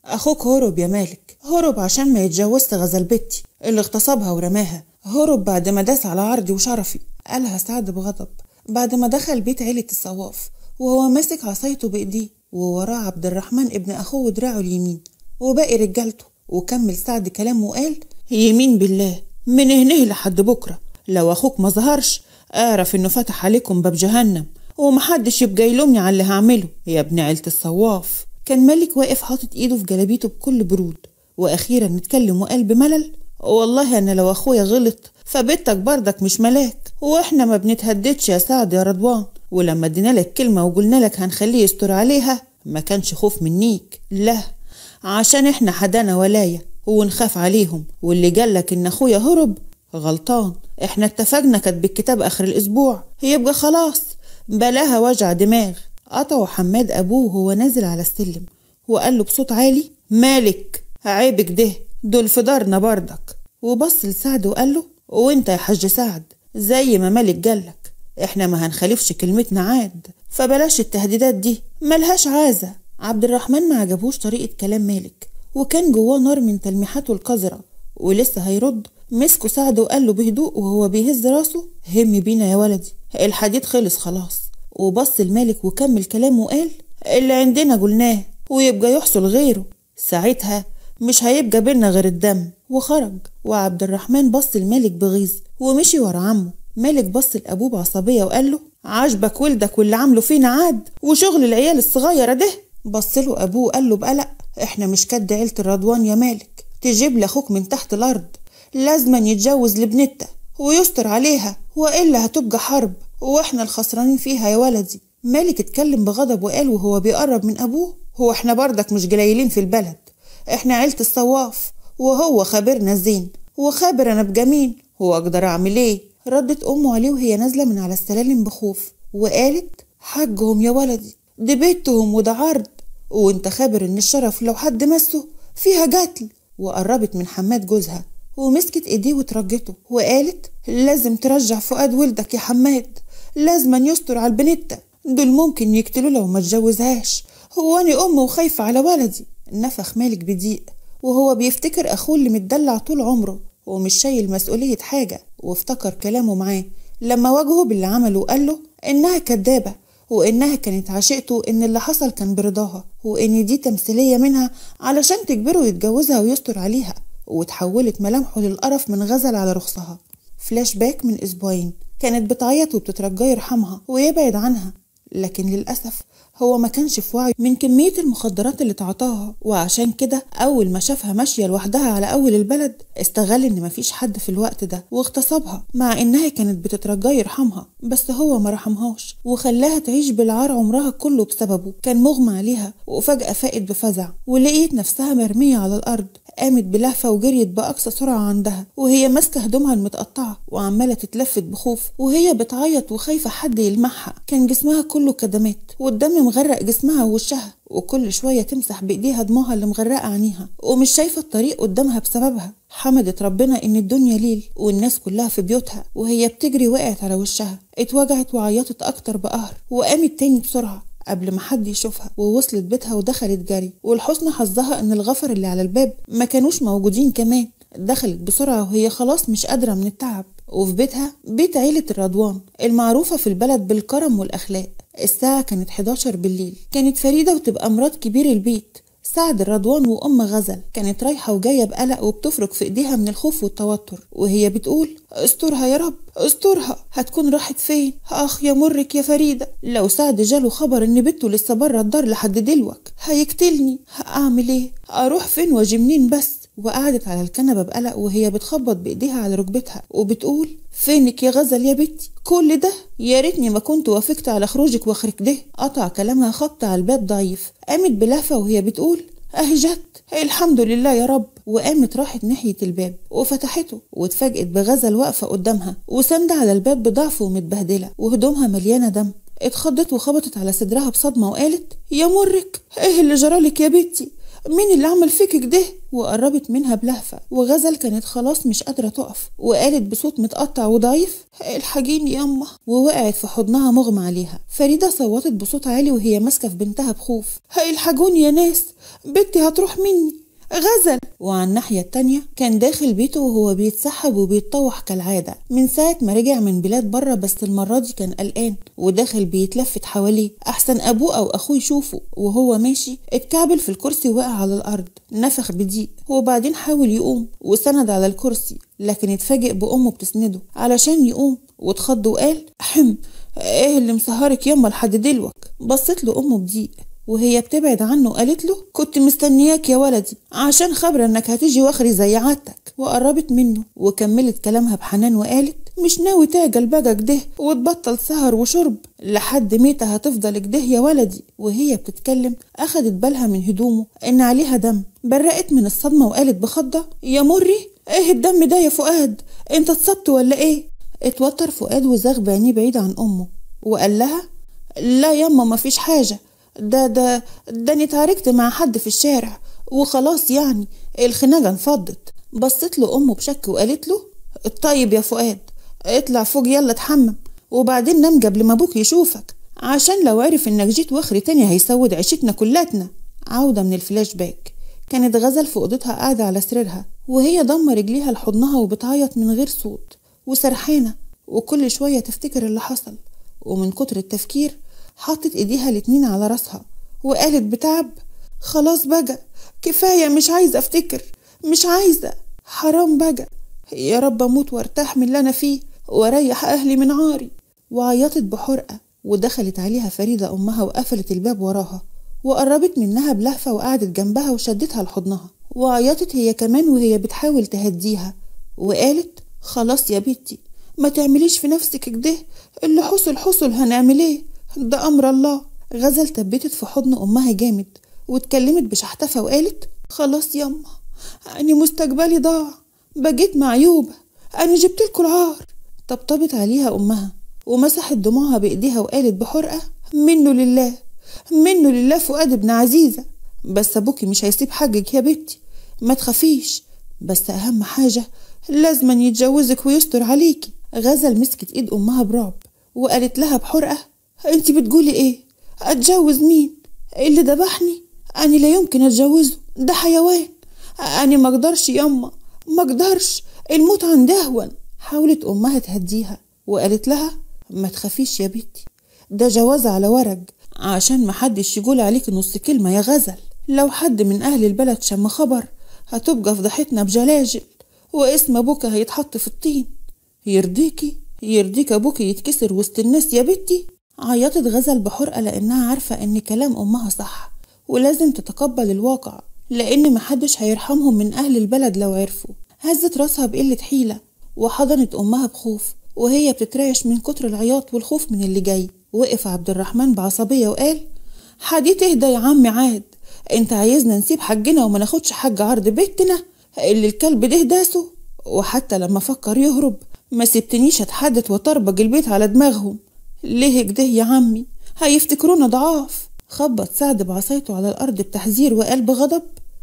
اخوك هرب يا مالك هرب عشان ما يتجوزت غزل بنتي اللي اغتصبها ورماها هرب بعد ما داس على عرضي وشرفي قالها سعد بغضب بعد ما دخل بيت عيلة الصواف وهو ماسك عصايته بإيديه ووراه عبد الرحمن ابن أخوه دراعه اليمين وباقي رجالته وكمل سعد كلامه وقال يمين بالله من هنا لحد بكرة لو أخوك ما ظهرش أعرف إنه فتح عليكم باب جهنم ومحدش يبقى يلومني على اللي هعمله يا ابن عيلة الصواف كان مالك واقف حاطط ايده في جلابيته بكل برود واخيرا اتكلم وقال بملل والله انا لو اخويا غلط فبنتك بردك مش ملاك واحنا ما بنتهددش يا سعد يا رضوان ولما ادينا لك كلمه وقلنا لك هنخليه يستر عليها ما كانش خوف منيك لا عشان احنا حدانا ولايه ونخاف عليهم واللي قالك ان اخويا هرب غلطان احنا اتفقنا كاتب الكتاب اخر الاسبوع يبقى خلاص بلاها وجع دماغ قطعه حماد ابوه وهو نازل على السلم وقال له بصوت عالي مالك عيبك ده دول في دارنا بردك وبص لسعد وقال له وانت يا حاج سعد زي ما مالك قالك احنا ما هنخالفش كلمتنا عاد فبلاش التهديدات دي ملهاش عازة عبد الرحمن ما عجبوش طريقة كلام مالك وكان جواه نار من تلميحاته القذرة ولسه هيرد مسكه سعد وقال له بهدوء وهو بيهز راسه هم بينا يا ولدي الحديد خلص خلاص وبص الملك وكمل كلامه وقال اللي عندنا قلناه ويبقى يحصل غيره ساعتها مش هيبقى بينا غير الدم وخرج وعبد الرحمن بص الملك بغيظ ومشي ورا عمه مالك بص لأبوه بعصبية وقال له عاجبك ولدك واللي عامله فينا عاد وشغل العيال الصغيرة ده بص له أبوه قال له بقلق احنا مش كد عيلة الرضوان يا مالك تجيب لأخوك من تحت الأرض لازما يتجوز لبنته ويستر عليها وإلا هتبقى حرب واحنا الخسرانين فيها يا ولدي مالك اتكلم بغضب وقال وهو بيقرب من أبوه هو احنا بردك مش قليلين في البلد احنا عيلة الصواف وهو خابرنا زين وخابر انا بجميل هو اقدر اعمل ايه ردت امه عليه وهي نازلة من على السلالم بخوف وقالت حجهم يا ولدي دي بيتهم وده عرض وانت خابر ان الشرف لو حد مسه فيها قتل وقربت من حماد جوزها ومسكت ايديه وترجته وقالت لازم ترجع فؤاد ولدك يا حماد لازما يستر على البنتة دول ممكن يقتلوا لو ما اتجوزهاش هو أنا أم وخايفة على ولدي نفخ مالك بضيق وهو بيفتكر أخوه اللي متدلع طول عمره ومش شايل مسؤولية حاجة وافتكر كلامه معاه لما واجهه باللي عمله وقال له إنها كدابة وإنها كانت عشقته إن اللي حصل كان برضاها وإن دي تمثيلية منها علشان تجبره يتجوزها ويستر عليها وتحولت ملامحه للقرف من غزل على رخصها فلاش باك من أسبوعين كانت بتعيط وبتترجاه يرحمها ويبعد عنها لكن للأسف هو ما كانش في وعي من كمية المخدرات اللي تعطاها وعشان كده أول ما شافها ماشية لوحدها على أول البلد استغل إن مفيش حد في الوقت ده واغتصبها مع إنها كانت بتترجاه يرحمها بس هو ما رحمهاش وخلاها تعيش بالعار عمرها كله بسببه كان مغمى عليها وفجأة فاقت بفزع ولقيت نفسها مرمية على الأرض قامت بلهفة وجريت بأقصى سرعة عندها وهي ماسكة هدومها المتقطعة وعمالة تتلفت بخوف وهي بتعيط وخايفة حد يلمحها كان جسمها كله كدمات والدم مغرق جسمها ووشها وكل شوية تمسح بإيديها دموعها اللي مغرقة عينيها ومش شايفة الطريق قدامها بسببها حمدت ربنا إن الدنيا ليل والناس كلها في بيوتها وهي بتجري وقعت على وشها اتوجعت وعيطت أكتر بقهر وقامت تاني بسرعة قبل ما حد يشوفها ووصلت بيتها ودخلت جري والحسن حظها ان الغفر اللي على الباب ما كانوش موجودين كمان دخلت بسرعة وهي خلاص مش قادرة من التعب وفي بيتها بيت عيلة الرضوان المعروفة في البلد بالكرم والأخلاق الساعة كانت 11 بالليل كانت فريدة وتبقى مرات كبير البيت سعد الرضوان وأم غزل كانت رايحة وجاية بقلق وبتفرك في إيديها من الخوف والتوتر وهي بتقول استرها يا رب استرها هتكون راحت فين اخ يا مرك يا فريدة لو سعد جاله خبر ان بنته لسه بره الدار لحد دلوك هيقتلني اعمل ايه اروح فين واجي منين بس وقعدت على الكنبة بقلق وهي بتخبط بإيديها على ركبتها وبتقول فينك يا غزل يا بنتي كل ده يا ريتني ما كنت وافقت على خروجك واخرك ده قطع كلامها خبط على الباب ضعيف قامت بلهفة وهي بتقول اهي جت الحمد لله يا رب وقامت راحت ناحية الباب وفتحته واتفاجئت بغزل واقفة قدامها وساندة على الباب بضعف ومتبهدلة وهدومها مليانة دم اتخضت وخبطت على صدرها بصدمة وقالت يا مرك ايه اللي جرالك يا بنتي مين اللي عمل فيك كده وقربت منها بلهفة وغزل كانت خلاص مش قادرة تقف وقالت بصوت متقطع وضعيف الحاجيني ياما ووقعت في حضنها مغمى عليها فريدة صوتت بصوت عالي وهي ماسكة في بنتها بخوف الحاجوني يا ناس بنتي هتروح مني غزل وعلى الناحية التانية كان داخل بيته وهو بيتسحب وبيتطوح كالعادة من ساعة ما رجع من بلاد بره بس المرة دي كان قلقان وداخل بيتلفت حواليه أحسن أبوه أو أخوه يشوفه وهو ماشي اتكعبل في الكرسي وقع على الأرض نفخ بضيق وبعدين حاول يقوم وسند على الكرسي لكن اتفاجئ بأمه بتسنده علشان يقوم واتخض وقال أحم ايه اللي مسهرك ياما لحد دلوك بصت له أمه بضيق وهي بتبعد عنه قالت له كنت مستنياك يا ولدي عشان خبرة انك هتيجي واخري زي عادتك وقربت منه وكملت كلامها بحنان وقالت مش ناوي تعجل بقى كده وتبطل سهر وشرب لحد ميتة هتفضل كده يا ولدي وهي بتتكلم اخدت بالها من هدومه ان عليها دم برقت من الصدمة وقالت بخضة يا مري ايه الدم ده يا فؤاد انت اتصبت ولا ايه اتوتر فؤاد وزاغ بعينيه بعيد عن امه وقال لها لا ياما مفيش حاجة ده ده ده اني اتعاركت مع حد في الشارع وخلاص يعني الخناقه انفضت بصت له امه بشك وقالت له طيب يا فؤاد اطلع فوق يلا اتحمم وبعدين نام قبل ما ابوك يشوفك عشان لو عرف انك جيت واخري تاني هيسود عيشتنا كلاتنا عودة من الفلاش باك كانت غزل في اوضتها قاعدة على سريرها وهي ضمة رجليها لحضنها وبتعيط من غير صوت وسرحانة وكل شوية تفتكر اللي حصل ومن كتر التفكير حطت ايديها الاتنين على راسها وقالت بتعب خلاص بقى كفاية مش عايزة افتكر مش عايزة حرام بقى يا رب اموت وارتاح من اللي انا فيه واريح اهلي من عاري وعيطت بحرقة ودخلت عليها فريدة امها وقفلت الباب وراها وقربت منها بلهفة وقعدت جنبها وشدتها لحضنها وعيطت هي كمان وهي بتحاول تهديها وقالت خلاص يا بنتي ما تعمليش في نفسك كده اللي حصل حصل هنعمل ايه ده أمر الله غزل تبتت في حضن أمها جامد واتكلمت بشحتفة وقالت خلاص يما أني مستقبلي ضاع بجيت معيوبة أنا جبتلكوا العار طبطبت عليها أمها ومسحت دموعها بإيديها وقالت بحرقة منه لله منه لله فؤاد ابن عزيزة بس أبوكي مش هيسيب حاجك يا بنتي ما تخافيش بس أهم حاجة لازما يتجوزك ويستر عليكي غزل مسكت إيد أمها برعب وقالت لها بحرقة انت بتقولي ايه اتجوز مين اللي ذبحني انا لا يمكن اتجوزه ده حيوان انا ما اقدرش ياما ما اقدرش الموت عنده اهون حاولت امها تهديها وقالت لها ما تخافيش يا بنتي ده جواز على ورق عشان ما حدش يقول عليك نص كلمة يا غزل لو حد من أهل البلد شم خبر هتبقى فضحتنا بجلاجل واسم أبوك هيتحط في الطين يرضيكي يرضيك أبوك يتكسر وسط الناس يا بنتي عيطت غزل بحرقة لأنها عارفة إن كلام أمها صح ولازم تتقبل الواقع لأن محدش هيرحمهم من أهل البلد لو عرفوا هزت راسها بقلة حيلة وحضنت أمها بخوف وهي بتترعش من كتر العياط والخوف من اللي جاي وقف عبد الرحمن بعصبية وقال حدي تهدى يا عم عاد انت عايزنا نسيب حجنا وما ناخدش حج عرض بيتنا اللي الكلب ده داسه وحتى لما فكر يهرب ما سبتنيش اتحدث وطربج البيت على دماغهم ليه كده يا عمي هيفتكرونا ضعاف خبط سعد بعصايته على الأرض بتحذير وقال بغضب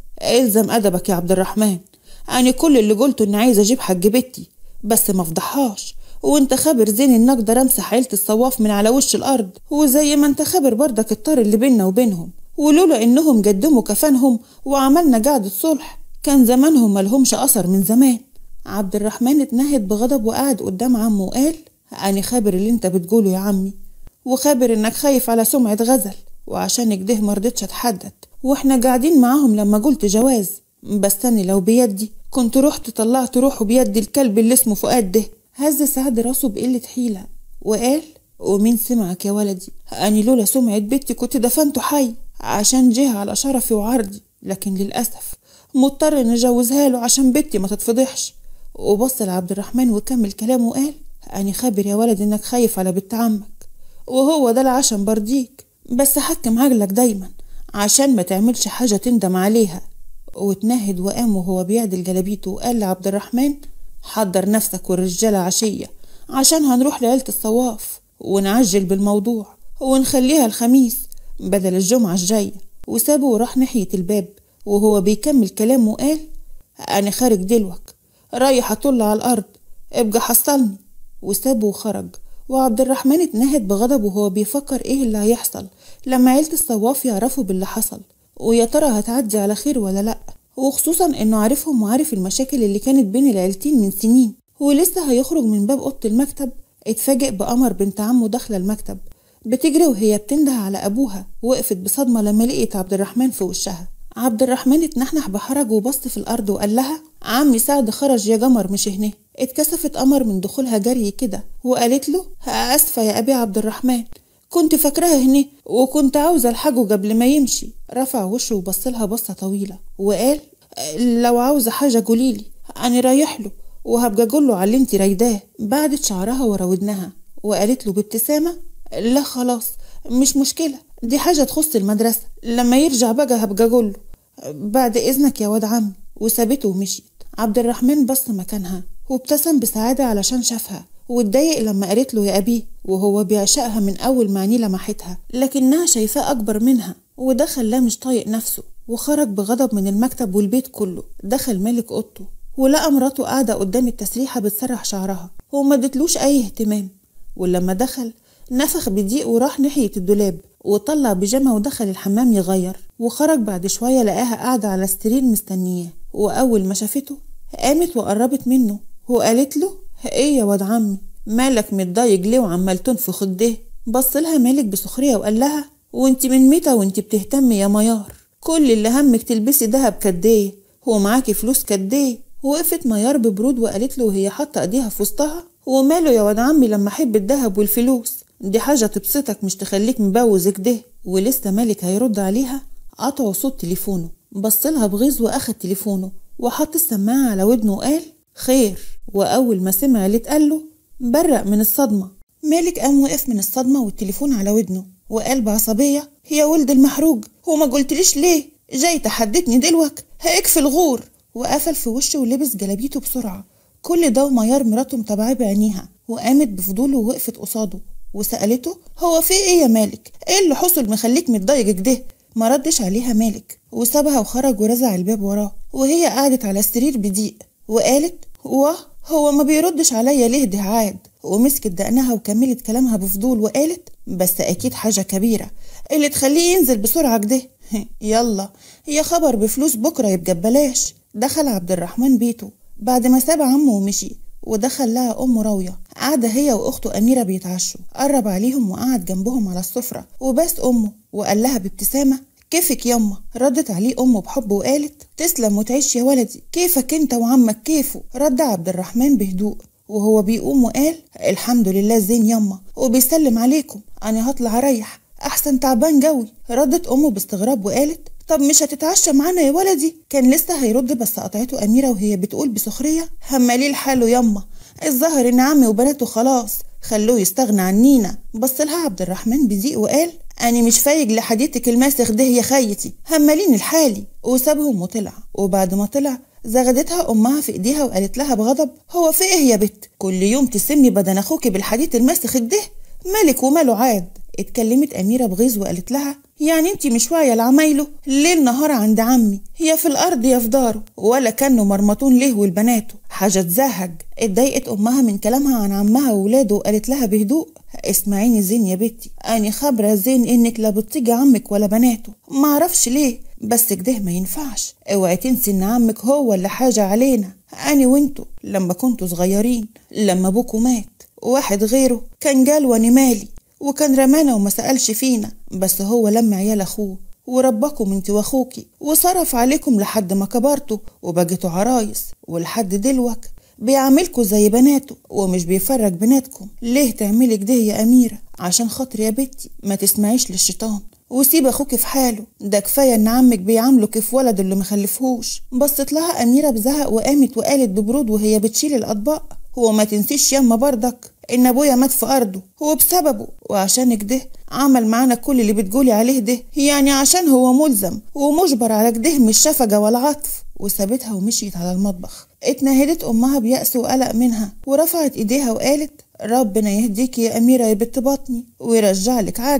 الزم أدبك يا عبد الرحمن أنا كل اللي قلته إني عايز أجيب حج بنتي بس ما فضحهاش وانت خابر زين انك اقدر امسح عيلة الصواف من على وش الارض وزي ما انت خابر بردك الطار اللي بينا وبينهم ولولا انهم قدموا كفانهم وعملنا قعدة صلح كان زمانهم ملهمش اثر من زمان عبد الرحمن اتنهد بغضب وقعد قدام عمه وقال أنا خابر اللي انت بتقوله يا عمي وخابر انك خايف على سمعة غزل وعشان كده مرضتش اتحدد واحنا قاعدين معاهم لما قلت جواز بس أنا لو بيدي كنت رحت طلعت روحه بيد الكلب اللي اسمه فؤاد ده هز سعد راسه بقلة حيلة وقال ومين سمعك يا ولدي أني لولا سمعة بنتي كنت دفنته حي عشان جه على شرفي وعرضي لكن للأسف مضطر نجوزها له عشان بنتي ما تتفضحش وبص لعبد الرحمن وكمل كلامه وقال أني خابر يا ولد إنك خايف على بنت عمك وهو ده العشم برضيك بس حكم عقلك دايما عشان ما تعملش حاجة تندم عليها واتنهد وقام وهو بيعدل جلابيته وقال لعبد الرحمن حضر نفسك والرجالة عشية عشان هنروح لعيلة الصواف ونعجل بالموضوع ونخليها الخميس بدل الجمعة الجاية وسابه وراح ناحية الباب وهو بيكمل كلامه قال أنا خارج دلوك رايح أطل على الأرض ابقى حصلني وسابه وخرج وعبد الرحمن اتنهد بغضب وهو بيفكر ايه اللي هيحصل لما عيلة الصواف يعرفوا باللي حصل ويا ترى هتعدي على خير ولا لأ وخصوصا انه عارفهم وعارف المشاكل اللي كانت بين العيلتين من سنين ولسه هيخرج من باب اوضه المكتب اتفاجئ بقمر بنت عمه داخله المكتب بتجري وهي بتنده على ابوها وقفت بصدمه لما لقيت عبد الرحمن في وشها عبد الرحمن اتنحنح بحرج وبص في الارض وقال لها عمي سعد خرج يا جمر مش هنا اتكسفت قمر من دخولها جري كده وقالت له اسفه يا ابي عبد الرحمن كنت فاكراها هنا وكنت عاوزه الحاجه قبل ما يمشي رفع وشه وبص لها بصه طويله وقال لو عاوزه حاجه قوليلي انا رايح له وهبقى اقول له على اللي انت رايداه بعدت شعرها ورا ودنها وقالت له بابتسامه لا خلاص مش مشكله دي حاجه تخص المدرسه لما يرجع بقى هبقى اقول له بعد اذنك يا واد عمي وسابته ومشيت عبد الرحمن بص مكانها وابتسم بسعاده علشان شافها واتضايق لما قالت له يا أبيه وهو بيعشقها من أول ما عينيه لمحتها لكنها شايفاه أكبر منها وده خلاه مش طايق نفسه وخرج بغضب من المكتب والبيت كله دخل مالك أوضته ولقى مراته قاعدة قدام التسريحة بتسرح شعرها وما ادتلوش أي اهتمام ولما دخل نفخ بضيق وراح ناحية الدولاب وطلع بيجامة ودخل الحمام يغير وخرج بعد شوية لقاها قاعدة على السرير مستنياه وأول ما شافته قامت وقربت منه وقالت له ايه يا واد عمي مالك متضايق ليه وعمال تنفخ كده بص لها مالك بسخريه وقال لها وانت من متى وانت بتهتمي يا ميار كل اللي همك تلبسي دهب كديه هو معاكي فلوس كديه وقفت ميار ببرود وقالت له وهي حاطه ايديها في وسطها وماله يا واد عمي لما احب الدهب والفلوس دي حاجه تبسطك مش تخليك مبوز كده ولسه مالك هيرد عليها قطعوا صوت تليفونه بصلها بغيظ واخد تليفونه وحط السماعه على ودنه وقال خير وأول ما سمع اللي اتقال له برق من الصدمة مالك قام وقف من الصدمة والتليفون على ودنه وقال بعصبية يا ولد المحروج هو ما قلتليش ليه جاي تحدتني دلوك هيك في الغور وقفل في وشه ولبس جلابيته بسرعة كل ده وميار مراته متابعاه بعينيها وقامت بفضوله ووقفت قصاده وسألته هو في ايه يا مالك ايه اللي حصل مخليك متضايق كده ما ردش عليها مالك وسابها وخرج ورزع الباب وراه وهي قعدت على السرير بضيق وقالت واه هو ما بيردش عليا ليه ده عاد ومسكت دقنها وكملت كلامها بفضول وقالت بس اكيد حاجة كبيرة اللي تخليه ينزل بسرعة كده يلا يا خبر بفلوس بكرة يبقى ببلاش دخل عبد الرحمن بيته بعد ما ساب عمه ومشي ودخل لها أم راوية قاعدة هي وأخته أميرة بيتعشوا قرب عليهم وقعد جنبهم على السفرة وباس أمه وقال لها بابتسامة كيفك يما ردت عليه أمه بحب وقالت تسلم وتعيش يا ولدي كيفك انت وعمك كيفه رد عبد الرحمن بهدوء وهو بيقوم وقال الحمد لله زين يما وبيسلم عليكم انا هطلع اريح احسن تعبان جوي ردت امه باستغراب وقالت طب مش هتتعشى معانا يا ولدي كان لسه هيرد بس قطعته اميره وهي بتقول بسخريه هماليه لحاله يما الظاهر ان عمي وبناته خلاص خلوه يستغنى عنينا بص لها عبد الرحمن بضيق وقال أنا مش فايق لحديتك الماسخ ده يا خيتي همالين الحالي وسابهم وطلع وبعد ما طلع زغدتها أمها في إيديها وقالت لها بغضب هو في إيه يا بت كل يوم تسمي بدن أخوك بالحديد الماسخ ده مالك وماله عاد اتكلمت أميرة بغيظ وقالت لها يعني انت مش واعية لعمايله ليل نهار عند عمي يا في الأرض يا في داره ولا كانوا مرمطون ليه والبناته حاجة تزهج اتضايقت أمها من كلامها عن عمها وولاده وقالت لها بهدوء اسمعيني زين يا بنتي أنا خبرة زين إنك لا بتطيقي عمك ولا بناته معرفش ليه بس كده ما ينفعش اوعي تنسي إن عمك هو اللي حاجة علينا أنا وانتو لما كنتوا صغيرين لما أبوكوا مات واحد غيره كان جال وأنا مالي وكان رمانا وما سألش فينا بس هو لم عيال أخوه وربكم انت واخوكي وصرف عليكم لحد ما كبرتوا وبقيتوا عرايس ولحد دلوك بيعاملكوا زي بناته ومش بيفرق بناتكم ليه تعملي كده يا أميرة عشان خاطر يا بنتي ما تسمعيش للشيطان وسيب اخوك في حاله ده كفايه ان عمك بيعامله كيف ولد اللي مخلفهوش بصت لها اميره بزهق وقامت وقالت ببرود وهي بتشيل الاطباق هو ما تنسيش ياما بردك ان ابويا مات في ارضه هو بسببه وعشان كده عمل معانا كل اللي بتقولي عليه ده يعني عشان هو ملزم ومجبر على كده مش شفقه ولا عطف وسابتها ومشيت على المطبخ اتنهدت امها بيأس وقلق منها ورفعت ايديها وقالت ربنا يهديكي يا اميره يا بنت بطني ويرجع لك عجلك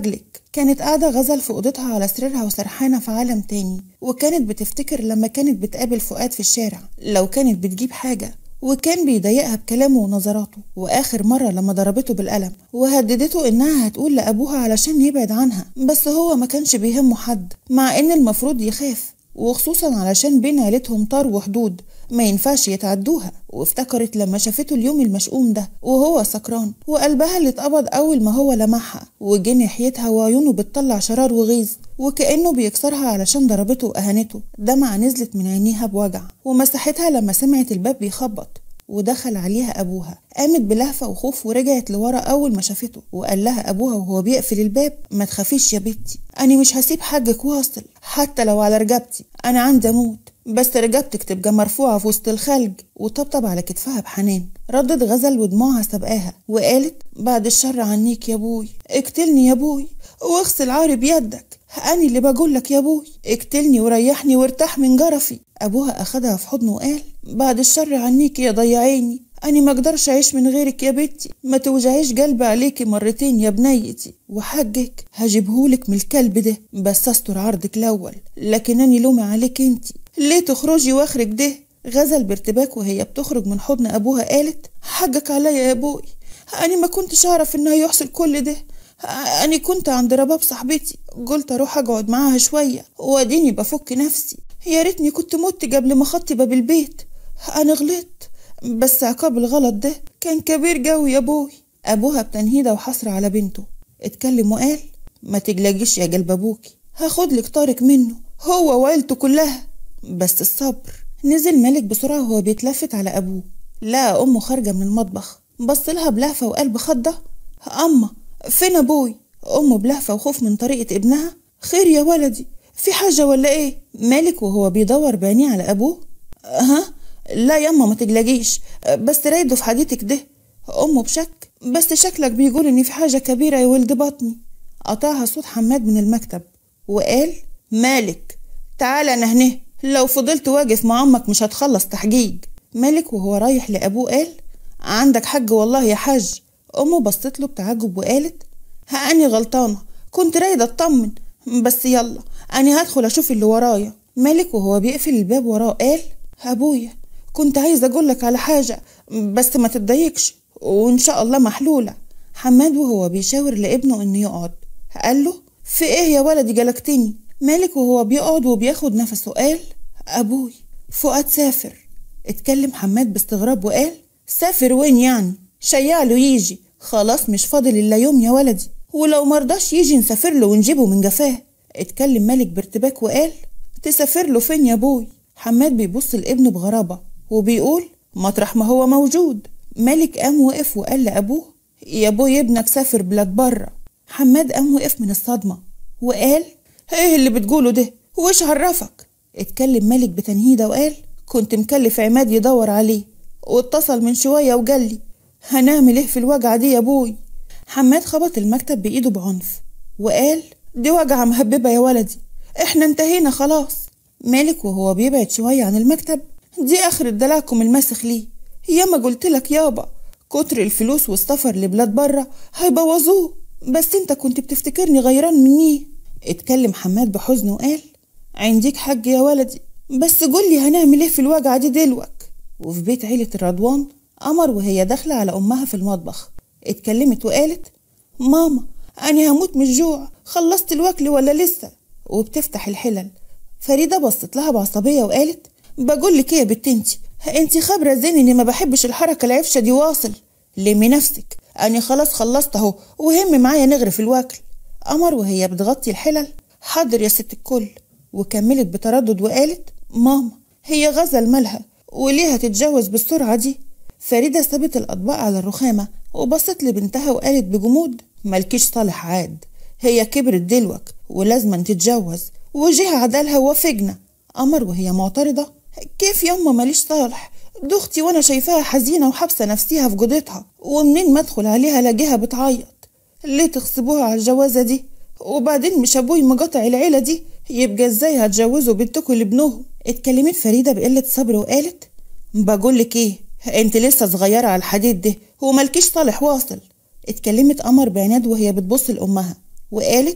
كانت قاعدة غزل في أوضتها على سريرها وسرحانة في عالم تاني وكانت بتفتكر لما كانت بتقابل فؤاد في الشارع لو كانت بتجيب حاجة وكان بيضايقها بكلامه ونظراته وآخر مرة لما ضربته بالقلم وهددته إنها هتقول لأبوها علشان يبعد عنها بس هو ما كانش بيهمه حد مع إن المفروض يخاف وخصوصا علشان بين عيلتهم طار وحدود ما ينفعش يتعدوها وافتكرت لما شافته اليوم المشؤوم ده وهو سكران وقلبها اللي اتقبض أول ما هو لمحها وجه ناحيتها وعيونه بتطلع شرار وغيظ وكأنه بيكسرها علشان ضربته وأهانته دمعة نزلت من عينيها بوجع ومسحتها لما سمعت الباب بيخبط ودخل عليها أبوها قامت بلهفة وخوف ورجعت لورا أول ما شافته وقال لها أبوها وهو بيقفل الباب ما تخافيش يا بنتي أنا مش هسيب حاجك واصل حتى لو على رجبتي أنا عندي أموت بس رجبتك تبقى مرفوعة في وسط الخلج وطبطب على كتفها بحنان ردت غزل ودموعها سبقاها وقالت بعد الشر عنيك يا بوي اقتلني يا بوي واغسل عاري بيدك أنا اللي بقولك يا بوي اقتلني وريحني وارتاح من جرفي أبوها أخدها في حضنه وقال بعد الشر عنيك يا ضيعيني أنا ما أقدرش أعيش من غيرك يا بنتي ما توجعيش قلبي عليكي مرتين يا بنيتي وحقك هجيبهولك من الكلب ده بس أستر عرضك الأول لكن أني لومي عليك انتي ليه تخرجي واخرج ده غزل بارتباك وهي بتخرج من حضن أبوها قالت حقك عليا يا أبوي أنا ما كنتش أعرف إنه هيحصل كل ده أنا كنت عند رباب صاحبتي قلت أروح أقعد معاها شوية وأديني بفك نفسي يا ريتني كنت مت قبل ما خطي باب البيت أنا غلطت بس عقاب الغلط ده كان كبير قوي يا أبوي أبوها بتنهيدة وحسرة على بنته اتكلم وقال ما تقلقيش يا قلب أبوكي هاخد لك طارق منه هو وعيلته كلها بس الصبر نزل مالك بسرعة وهو بيتلفت على أبوه لقى أمه خارجة من المطبخ بص لها بلهفة وقلب خضة أما فين أبوي أمه بلهفة وخوف من طريقة ابنها خير يا ولدي في حاجة ولا إيه مالك وهو بيدور بعينيه على أبوه ها لا يما ما تقلقيش بس رايده في حاجتك ده أمه بشك بس شكلك بيقول إن في حاجة كبيرة يا ولد بطني قطعها صوت حماد من المكتب وقال مالك تعال أنا هنا لو فضلت واقف مع أمك مش هتخلص تحقيق مالك وهو رايح لأبوه قال عندك حق والله يا حاج أمه بصت له بتعجب وقالت هاني غلطانة كنت رايدة أطمن بس يلا أنا هدخل أشوف اللي ورايا مالك وهو بيقفل الباب وراه قال أبويا كنت عايزة أقولك على حاجة بس ما تتضايقش وإن شاء الله محلولة حماد وهو بيشاور لابنه إنه يقعد قال له في إيه يا ولدي جلكتني مالك وهو بيقعد وبياخد نفسه قال أبوي فؤاد سافر اتكلم حماد باستغراب وقال سافر وين يعني شيعله يجي خلاص مش فاضل إلا يوم يا ولدي ولو مرضاش يجي نسافر له ونجيبه من جفاه اتكلم مالك بارتباك وقال تسافر له فين يا بوي حماد بيبص لابنه بغرابة وبيقول مطرح ما هو موجود مالك قام وقف وقال لأبوه يا بوي ابنك سافر بلاد برا حماد قام وقف من الصدمة وقال ايه اللي بتقوله ده وش عرفك اتكلم مالك بتنهيدة وقال كنت مكلف عماد يدور عليه واتصل من شوية وقال لي هنعمل ايه في الوجعة دي يا بوي حماد خبط المكتب بإيده بعنف وقال دي وجعة مهببة يا ولدي احنا انتهينا خلاص مالك وهو بيبعد شوية عن المكتب دي آخر دلعكم المسخ ليه ياما قلتلك يابا كتر الفلوس والسفر لبلاد برا هيبوظوه بس انت كنت بتفتكرني غيران مني اتكلم حماد بحزن وقال عنديك حق يا ولدي بس قولي هنعمل ايه في الوجعة دي دلوك وفي بيت عيلة الرضوان قمر وهي داخلة على أمها في المطبخ اتكلمت وقالت ماما أنا هموت من الجوع خلصت الوكل ولا لسه وبتفتح الحلل فريدة بصت لها بعصبية وقالت بقول لك ايه يا بنت انتي انتي خبرة زين اني ما بحبش الحركة العفشة دي واصل لمي نفسك أنا خلاص خلصت اهو وهم معايا نغرف الوكل قمر وهي بتغطي الحلل حاضر يا ست الكل وكملت بتردد وقالت ماما هي غزل مالها وليه هتتجوز بالسرعة دي فريدة سابت الأطباق على الرخامة وبصت لبنتها وقالت بجمود ملكيش صالح عاد هي كبرت دلوك ولازم تتجوز وجه عدالها ووافقنا قمر وهي معترضة كيف يما ماليش صالح دي اختي وانا شايفاها حزينة وحابسة نفسيها في جودتها ومنين ما ادخل عليها لاقيها بتعيط ليه تغصبوها على الجوازة دي وبعدين مش ابوي مقاطع العيلة دي يبقى ازاي هتجوزوا بنتكم لابنهم اتكلمت فريدة بقلة صبر وقالت بقولك ايه انت لسه صغيرة على الحديد ده وملكيش صالح واصل اتكلمت قمر بعناد وهي بتبص لأمها وقالت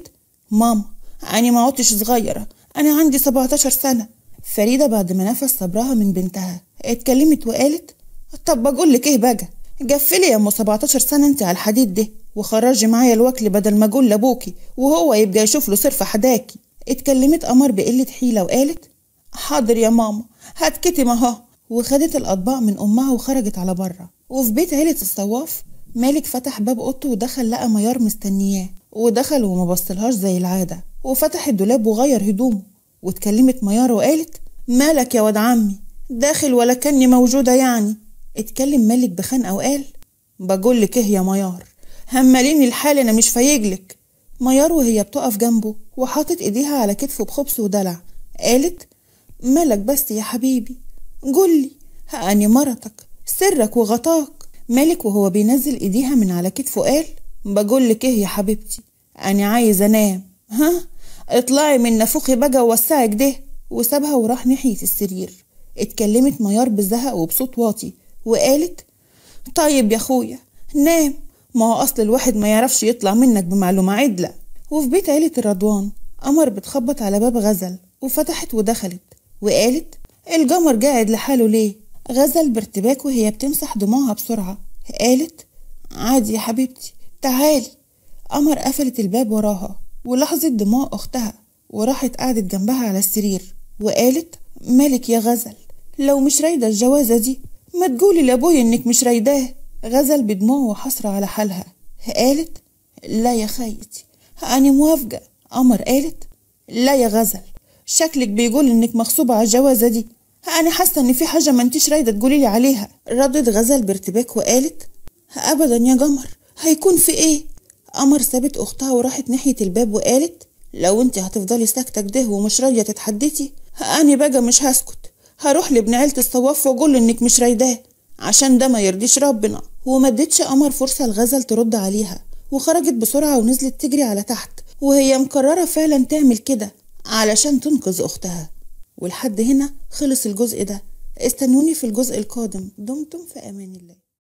ماما أنا ما عدتش صغيرة أنا عندي 17 سنة فريدة بعد ما نفس صبرها من بنتها اتكلمت وقالت طب بقول لك ايه بقى قفلي يا ام 17 سنة انت على الحديد ده وخرجي معايا الوكل بدل ما اقول لابوكي وهو يبقى يشوف له صرف حداكي اتكلمت قمر بقلة حيلة وقالت حاضر يا ماما هتكتم اهو وخدت الأطباق من أمها وخرجت على بره وفي بيت عيلة الصواف مالك فتح باب أوضته ودخل لقى ميار مستنياه ودخل وما بصلهاش زي العادة وفتح الدولاب وغير هدومه واتكلمت ميار وقالت مالك يا واد عمي داخل ولا كاني موجودة يعني اتكلم مالك بخنقة وقال بقول لك ايه يا ميار هماليني الحال انا مش فايجلك ميار وهي بتقف جنبه وحاطط ايديها على كتفه بخبص ودلع قالت مالك بس يا حبيبي قولي هاني مرتك سرك وغطاك مالك وهو بينزل ايديها من على كتفه قال بقولك ايه يا حبيبتي انا عايز انام ها اطلعي من نافوخي بقى ووسعك ده وسابها وراح ناحية السرير اتكلمت ميار بزهق وبصوت واطي وقالت طيب يا اخويا نام ما هو اصل الواحد ما يعرفش يطلع منك بمعلومة عدلة وفي بيت عيلة الرضوان قمر بتخبط على باب غزل وفتحت ودخلت وقالت الجمر قاعد لحاله ليه غزل بارتباك وهي بتمسح دموعها بسرعة قالت عادي يا حبيبتي تعالي قمر قفلت الباب وراها ولاحظت دموع أختها وراحت قعدت جنبها على السرير وقالت مالك يا غزل لو مش رايدة الجوازة دي ما تقولي لأبوي إنك مش رايداه غزل بدموع وحسرة على حالها قالت لا يا خيتي أنا موافقة قمر قالت لا يا غزل شكلك بيقول إنك مغصوبة على الجوازة دي أنا حاسة إن في حاجة ما انتش رايدة تقوليلي عليها ردت غزل بارتباك وقالت أبدا يا قمر هيكون في إيه قمر سابت أختها وراحت ناحية الباب وقالت لو انت هتفضلي ساكتة كده ومش راضية تتحدثي أنا بقى مش هسكت هروح لابن عيلة الصواف وأقول إنك مش رايداه عشان ده ما يرضيش ربنا ومدتش قمر فرصة لغزل ترد عليها وخرجت بسرعة ونزلت تجري على تحت وهي مقررة فعلا تعمل كده علشان تنقذ أختها ولحد هنا خلص الجزء ده استنوني في الجزء القادم دمتم في أمان الله